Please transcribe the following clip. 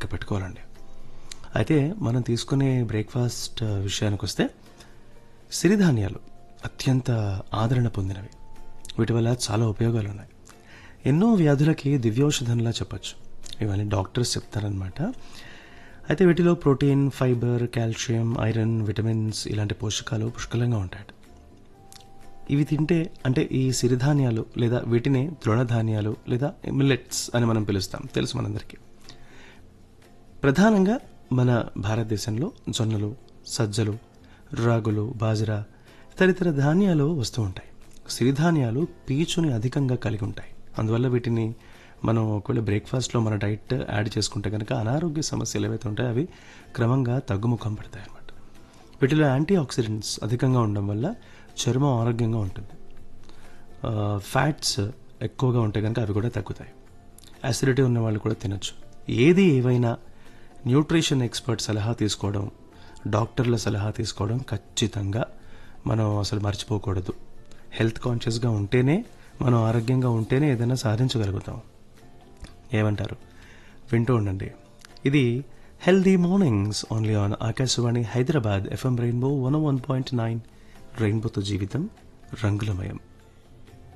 పెట్టుకోవాలండి అయితే మనం తీసుకునే బ్రేక్ఫాస్ట్ విషయానికి వస్తే సిరిధాన్యాలు అత్యంత ఆదరణ పొందినవి వీటి వల్ల చాలా ఉపయోగాలు ఉన్నాయి ఎన్నో వ్యాధులకి దివ్యౌషధంలా చెప్పచ్చు ఇవన్నీ డాక్టర్స్ చెప్తారనమాట అయితే వీటిలో protein fibre calcium iron vitamins ఇలాంటి పోషకాలు పుష్కలంగా ఉంటాయి ఇవి తింటే అంటే ఈ సిరిధాన్యాలు లేదా వీటినే తృణధాన్యాలు లేదా మిల్లెట్స్ అని మనం పిలుస్తాం తెలుసు మనందరికీ ప్రధానంగా మన భారతదేశంలో జొన్నలు సజ్జలు రాగులు బాజరా తదితర ధాన్యాలు వస్తూ ఉంటాయి సిరిధాన్యాలు పీచుని అధికంగా కలిగి ఉంటాయి అందువల్ల వీటిని మనం ఒకవేళ బ్రేక్ఫాస్ట్లో మన డైట్ యాడ్ చేసుకుంటే కనుక అనారోగ్య సమస్యలు ఏవైతే ఉంటాయో అవి క్రమంగా తగ్గుముఖం పడతాయి అన్నమాట వీటిలో యాంటీ ఆక్సిడెంట్స్ అధికంగా ఉండడం వల్ల చర్మం ఆరోగ్యంగా ఉంటుంది ఆ, ఫ్యాట్స్ ఎక్కువగా ఉంటే కనుక అవి కూడా తగ్గుతాయి యాసిడిటీ ఉన్న వాళ్ళు కూడా తినొచ్చు ఏది ఏవైనా న్యూట్రిషన్ ఎక్స్పర్ట్ సలహా తీసుకోవడం డాక్టర్ల సలహా తీసుకోవడం ఖచ్చితంగా మనం అసలు మర్చిపోకూడదు హెల్త్ కాన్షియస్గా ఉంటేనే మనం ఆరోగ్యంగా ఉంటేనే ఏదైనా సాధించగలుగుతాం ఏమంటారు వింటూ ఉండండి ఇది healthy mornings only on Akashvani Hyderabad FM rainbow one one point nine రెయిన్బోతో జీవితం రంగులమయం